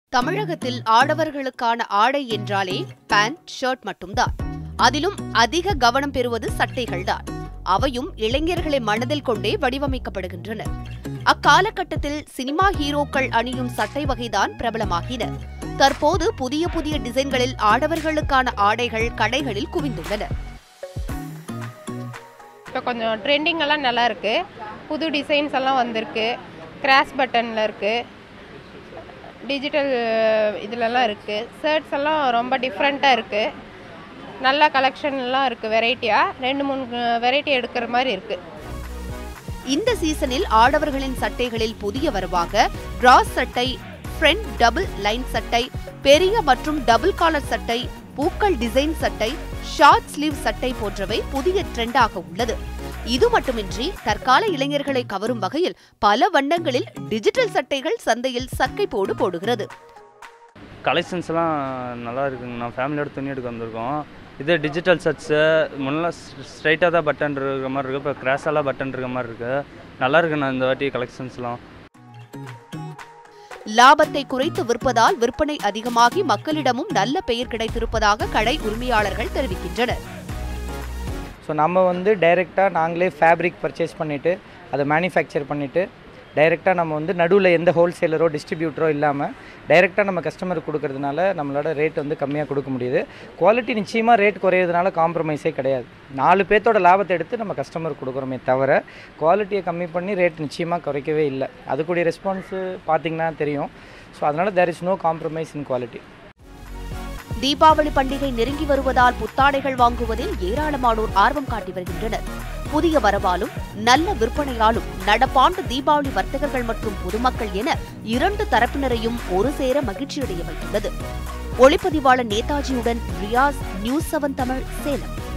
தமிழகத்தில் ஆடவர்களுக்கான ஆடை என்றாலே பேண்ட் ஷர்ட் மட்டும்தான் அதிலும் அதிக கவனம் பெறுவது சட்டைகள்தான் அவையும் இளைஞர்களை மனதில் கொண்டே வடிவமைக்கப்படுகின்றன அக்காலகட்டத்தில் சினிமா ஹீரோக்கள் அணியும் சட்டை வகைதான் பிரபலமாகின தற்போது புதிய புதிய டிசைன்களில் ஆடவர்களுக்கான ஆடைகள் கடைகளில் குவிந்துள்ளன இப்போ கொஞ்சம் ட்ரெண்டிங் எல்லாம் நல்லா இருக்கு புது டிசைன்ஸ் எல்லாம் வந்திருக்கு கிராஸ் பட்டனில் இருக்கு டிஜிட்டல் இதுலலாம் இருக்கு ஷர்ட்ஸ் எல்லாம் ரொம்ப டிஃப்ரெண்ட்டாக இருக்கு நல்ல கலெக்ஷன்லாம் இருக்கு வெரைட்டியாக ரெண்டு மூணு வெரைட்டி எடுக்கிற மாதிரி இருக்கு இந்த சீசனில் ஆடவர்களின் சட்டைகளில் புதிய வரவாக டிராஸ் சட்டை ஃப்ரண்ட் டபுள் லைன் சட்டை பெரிய மற்றும் டபுள் காலர் சட்டை பூக்கள் டிசைன் சட்டை ஷார்ட் ஸ்லீவ் சட்டை போன்றவை புதிய ட்ரெண்டாக உள்ளது இது மட்டுமின்றி தற்கால இளைஞர்களை கவரும் வகையில் பல வண்ணங்களில் டிஜிட்டல் சட்டைகள் சந்தையில் சக்கை போடு போடுகிறது கலெக்ஷன்ஸ்லாம் நல்லா இருக்குங்க நான் ஃபேமிலியோட துணி எடுக்க வந்திருக்கோம் இது டிஜிட்டல் ஷர்ட்ஸு முன்னெல்லாம் ஸ்ட்ரைட்டாக தான் பட்டன் இருக்கிற மாதிரி இருக்குது இப்போ கிராஸெல்லாம் பட்டன் இருக்கிற மாதிரி இருக்குது நல்லா இருக்குண்ணா இந்த வாட்டி கலெக்ஷன்ஸ்லாம் லாபத்தை குறைத்து விற்பதால் விற்பனை அதிகமாகி மக்களிடமும் நல்ல பெயர் கிடைத்திருப்பதாக கடை உரிமையாளர்கள் தெரிவிக்கின்றனர் ஸோ நம்ம வந்து டைரெக்டாக நாங்களே ஃபேப்ரிக் பர்ச்சேஸ் பண்ணிவிட்டு அதை மேனுஃபேக்சர் பண்ணிவிட்டு டைரெக்டாக நம்ம வந்து நடுவில் எந்த ஹோல்சேலரோ டிஸ்ட்ரிபியூட்டரோ இல்லாமல் டைரெக்டாக நம்ம கஸ்டமருக்கு கொடுக்கறதுனால நம்மளோட ரேட் வந்து கம்மியாக கொடுக்க முடியுது குவாலிட்டி நிச்சயமாக ரேட் குறையிறதுனால காம்ப்ரமைஸே கிடையாது நாலு பேர்த்தோட லாபத்தை எடுத்து நம்ம கஸ்டமருக்கு கொடுக்குறோமே தவிர குவாலிட்டியை கம்மி பண்ணி ரேட் நிச்சயமாக குறைக்கவே இல்லை அதுக்குடைய ரெஸ்பான்ஸு பார்த்தீங்கன்னா தெரியும் ஸோ அதனால் there is no compromise in quality Deepavali பண்டிகை நெருங்கி வருவதால் புத்தாடைகள் வாங்குவதில் ஏராளமானோர் ஆர்வம் காட்டி வருகின்றனர் புதிய வரவாலும் நல்ல விற்பனையாலும் நடப்பாண்டு தீபாவளி வர்த்தகர்கள் மற்றும் பொதுமக்கள் என இரண்டு தரப்பினரையும் ஒரு சேர மகிழ்ச்சியடைய வைத்துள்ளது ஒளிப்பதிவாளர் நேதாஜியுடன் ரியாஸ் நியூஸ் செவன் தமிழ் சேலம்